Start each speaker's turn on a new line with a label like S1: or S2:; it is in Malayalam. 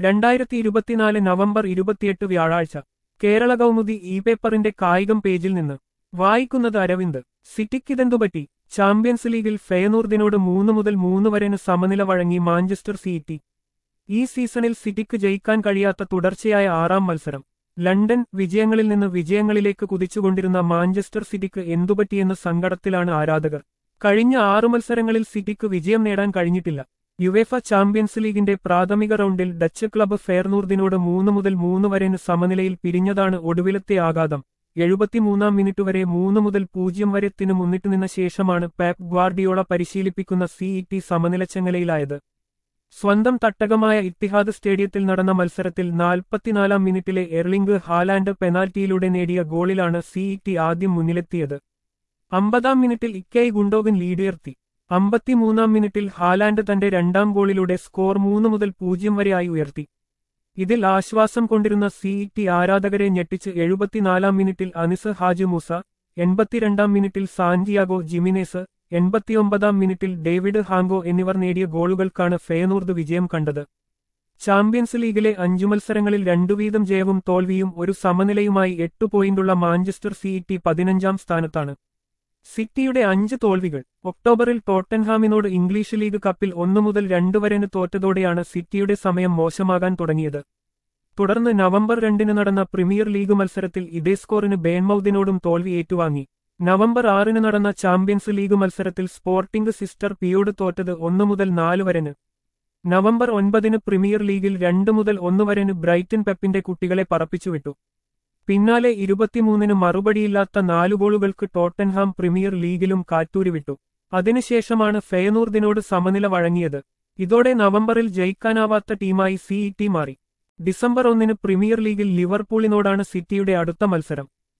S1: രണ്ടായിരത്തി ഇരുപത്തിനാല് നവംബർ ഇരുപത്തിയെട്ട് വ്യാഴാഴ്ച കേരള കൗമുദി ഇ പേപ്പറിന്റെ കായികം പേജിൽ നിന്ന് വായിക്കുന്നത് അരവിന്ദ് സിറ്റിക്കിതെന്തുപറ്റി ചാമ്പ്യൻസ് ലീഗിൽ ഫെയനൂർദിനോട് മൂന്ന് മുതൽ മൂന്ന് വരെന് സമനില വഴങ്ങി മാഞ്ചസ്റ്റർ സിറ്റി ഈ സീസണിൽ സിറ്റിക്ക് ജയിക്കാൻ കഴിയാത്ത തുടർച്ചയായ ആറാം മത്സരം ലണ്ടൻ വിജയങ്ങളിൽ നിന്ന് വിജയങ്ങളിലേക്ക് കുതിച്ചുകൊണ്ടിരുന്ന മാഞ്ചസ്റ്റർ സിറ്റിക്ക് എന്തുപറ്റിയെന്ന് സങ്കടത്തിലാണ് ആരാധകർ കഴിഞ്ഞ ആറു മത്സരങ്ങളിൽ സിറ്റിക്ക് വിജയം നേടാൻ കഴിഞ്ഞിട്ടില്ല യുവേഫ ചാമ്പ്യൻസ് ലീഗിന്റെ പ്രാഥമിക റൗണ്ടിൽ ഡച്ച് ക്ലബ്ബ് ഫെയർനൂർദിനോട് മൂന്ന് മുതൽ മൂന്ന് വരെന് സമനിലയിൽ പിരിഞ്ഞതാണ് ഒടുവിലത്തെ ആഘാതം എഴുപത്തിമൂന്നാം മിനിറ്റ് വരെ മൂന്ന് മുതൽ പൂജ്യം വരെത്തിന് മുന്നിട്ട് നിന്ന ശേഷമാണ് പാപ്പ് ഗ്വാർഡിയോള പരിശീലിപ്പിക്കുന്ന സിഇടി സമനിലച്ചങ്ങലയിലായത് സ്വന്തം തട്ടകമായ ഇത്തിഹാദ് സ്റ്റേഡിയത്തിൽ നടന്ന മത്സരത്തിൽ നാൽപ്പത്തിനാലാം മിനിറ്റിലെ എർലിംഗ് ഹാലാൻഡ് പെനാൽറ്റിയിലൂടെ നേടിയ ഗോളിലാണ് സിഇടി ആദ്യം മുന്നിലെത്തിയത് അമ്പതാം മിനിറ്റിൽ ഇക്കൈ ഗുണ്ടോഗൻ ലീഡുയർത്തി അമ്പത്തിമൂന്നാം മിനിറ്റിൽ ഹാലാൻഡ് തന്റെ രണ്ടാം ഗോളിലൂടെ സ്കോർ മൂന്ന് മുതൽ പൂജ്യം വരെയായി ഉയർത്തി ഇതിൽ ആശ്വാസം കൊണ്ടിരുന്ന സിഇടി ആരാധകരെ ഞെട്ടിച്ച് എഴുപത്തിനാലാം മിനിറ്റിൽ അനിസ് ഹാജി മൂസ എൺപത്തിരണ്ടാം മിനിറ്റിൽ സാന്റിയാഗോ ജിമിനേസ് എൺപത്തിയൊമ്പതാം മിനിറ്റിൽ ഡേവിഡ് ഹാങ്കോ എന്നിവർ നേടിയ ഗോളുകൾക്കാണ് ഫെയനൂർദ് വിജയം കണ്ടത് ചാമ്പ്യൻസ് ലീഗിലെ അഞ്ചു മത്സരങ്ങളിൽ രണ്ടു വീതം ജയവും തോൽവിയും ഒരു സമനിലയുമായി എട്ടു പോയിന്റുള്ള മാഞ്ചസ്റ്റർ സിഇടി പതിനഞ്ചാം സ്ഥാനത്താണ് സിറ്റിയുടെ അഞ്ച് തോൽവികൾ ഒക്ടോബറിൽ ടോട്ടൻഹാമിനോട് ഇംഗ്ലീഷ് ലീഗ് കപ്പിൽ ഒന്നു മുതൽ രണ്ടു വരെന് തോറ്റതോടെയാണ് സിറ്റിയുടെ സമയം മോശമാകാൻ തുടങ്ങിയത് തുടർന്ന് നവംബർ രണ്ടിന് നടന്ന പ്രീമിയർ ലീഗ് മത്സരത്തിൽ ഇതേ സ്കോറിന് ബേൻമൌദിനോടും തോൽവി ഏറ്റുവാങ്ങി നവംബർ ആറിന് നടന്ന ചാമ്പ്യൻസ് ലീഗ് മത്സരത്തിൽ സ്പോർട്ടിംഗ് സിസ്റ്റർ പിയോട് തോറ്റത് ഒന്നു മുതൽ നാല് വരെന് നവംബർ ഒൻപതിന് പ്രീമിയർ ലീഗിൽ രണ്ട് മുതൽ ഒന്ന് വരെന് ബ്രൈറ്റൻ പെപ്പിന്റെ കുട്ടികളെ പറപ്പിച്ചുവിട്ടു പിന്നാലെ ഇരുപത്തിമൂന്നിന് മറുപടിയില്ലാത്ത നാലു ഗോളുകൾക്ക് ടോട്ടൻഹാം പ്രീമിയർ ലീഗിലും കാറ്റൂരിവിട്ടു അതിനുശേഷമാണ് ഫെയനൂർദിനോട് സമനില വഴങ്ങിയത് ഇതോടെ നവംബറിൽ ജയിക്കാനാവാത്ത ടീമായി സിഇടി മാറി ഡിസംബർ ഒന്നിന് പ്രീമിയർ ലീഗിൽ ലിവർപൂളിനോടാണ് സിറ്റിയുടെ അടുത്ത മത്സരം